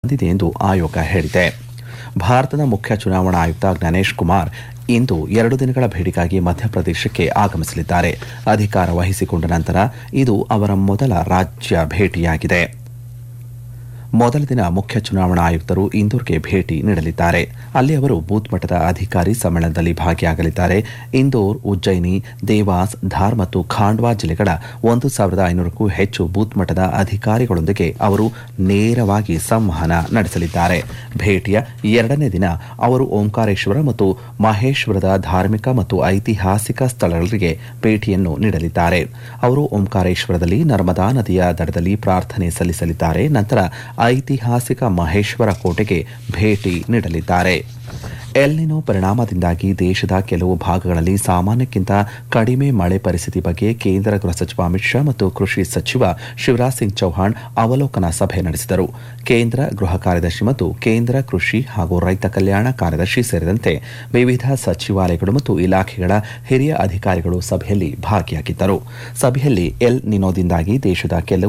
ಬಂದಿದೆ ಎಂದು ಆಯೋಗ ಹೇಳಿದೆ ಭಾರತದ ಮುಖ್ಯ ಚುನಾವಣಾ ಆಯುಕ್ತ ಜ್ಞಾನೇಶ್ ಕುಮಾರ್ ಇಂದು ಎರಡು ದಿನಗಳ ಭೇಟಿಗಾಗಿ ಮಧ್ಯಪ್ರದೇಶಕ್ಕೆ ಆಗಮಿಸಲಿದ್ದಾರೆ ಅಧಿಕಾರ ವಹಿಸಿಕೊಂಡ ನಂತರ ಇದು ಅವರ ಮೊದಲ ರಾಜ್ಯ ಭೇಟಿಯಾಗಿದೆ ಮೊದಲ ದಿನ ಮುಖ್ಯ ಚುನಾವಣಾ ಆಯುಕ್ತರು ಇಂದೋರ್ಗೆ ಭೇಟಿ ನೀಡಲಿದ್ದಾರೆ ಅಲ್ಲಿ ಅವರು ಬೂತ್ ಮಟ್ಟದ ಅಧಿಕಾರಿ ಸಮ್ಮೇಳನದಲ್ಲಿ ಭಾಗಿಯಾಗಲಿದ್ದಾರೆ ಇಂದೋರ್ ಉಜ್ಜಯಿನಿ ದೇವಾಸ್ ಧಾರ್ ಮತ್ತು ಖಾಂಡ್ವಾ ಜಿಲ್ಲೆಗಳ ಒಂದು ಸಾವಿರದ ಐನೂರಕ್ಕೂ ಹೆಚ್ಚು ಬೂತ್ ಮಟ್ಟದ ಅಧಿಕಾರಿಗಳೊಂದಿಗೆ ಅವರು ನೇರವಾಗಿ ಸಂವಹನ ನಡೆಸಲಿದ್ದಾರೆ ಭೇಟಿಯ ಎರಡನೇ ದಿನ ಅವರು ಓಂಕಾರೇಶ್ವರ ಮತ್ತು ಮಹೇಶ್ವರದ ಧಾರ್ಮಿಕ ಮತ್ತು ಐತಿಹಾಸಿಕ ಸ್ಥಳಗಳಿಗೆ ಭೇಟಿಯನ್ನು ನೀಡಲಿದ್ದಾರೆ ಅವರು ಓಂಕಾರೇಶ್ವರದಲ್ಲಿ ನರ್ಮದಾ ನದಿಯ ದಡದಲ್ಲಿ ಪ್ರಾರ್ಥನೆ ಸಲ್ಲಿಸಲಿದ್ದಾರೆ ನಂತರ ಐತಿಹಾಸಿಕ ಮಹೇಶ್ವರ ಕೋಟೆಗೆ ಭೇಟಿ ನೀಡಲಿದ್ದಾರೆ ಎಲ್ನಿನೋ ಪರಿಣಾಮದಿಂದಾಗಿ ದೇಶದ ಕೆಲವು ಭಾಗಗಳಲ್ಲಿ ಸಾಮಾನ್ಯಕ್ಕಿಂತ ಕಡಿಮೆ ಮಳೆ ಪರಿಸ್ಥಿತಿ ಬಗ್ಗೆ ಕೇಂದ್ರ ಗೃಹ ಸಚಿವ ಅಮಿತ್ ಶಾ ಮತ್ತು ಕೃಷಿ ಸಚಿವ ಶಿವರಾಜ್ ಸಿಂಗ್ ಚೌಹಾಣ್ ಅವಲೋಕನ ಸಭೆ ನಡೆಸಿದರು ಕೇಂದ್ರ ಗೃಹ ಕಾರ್ಯದರ್ಶಿ ಮತ್ತು ಕೇಂದ್ರ ಕೃಷಿ ಹಾಗೂ ರೈತ ಕಲ್ಯಾಣ ಕಾರ್ಯದರ್ಶಿ ಸೇರಿದಂತೆ ವಿವಿಧ ಸಚಿವಾಲಯಗಳು ಮತ್ತು ಇಲಾಖೆಗಳ ಹಿರಿಯ ಅಧಿಕಾರಿಗಳು ಸಭೆಯಲ್ಲಿ ಭಾಗಿಯಾಗಿದ್ದರು ಸಭೆಯಲ್ಲಿ ಎಲ್ ನಿನೋದಿಂದಾಗಿ ದೇಶದ ಕೆಲವು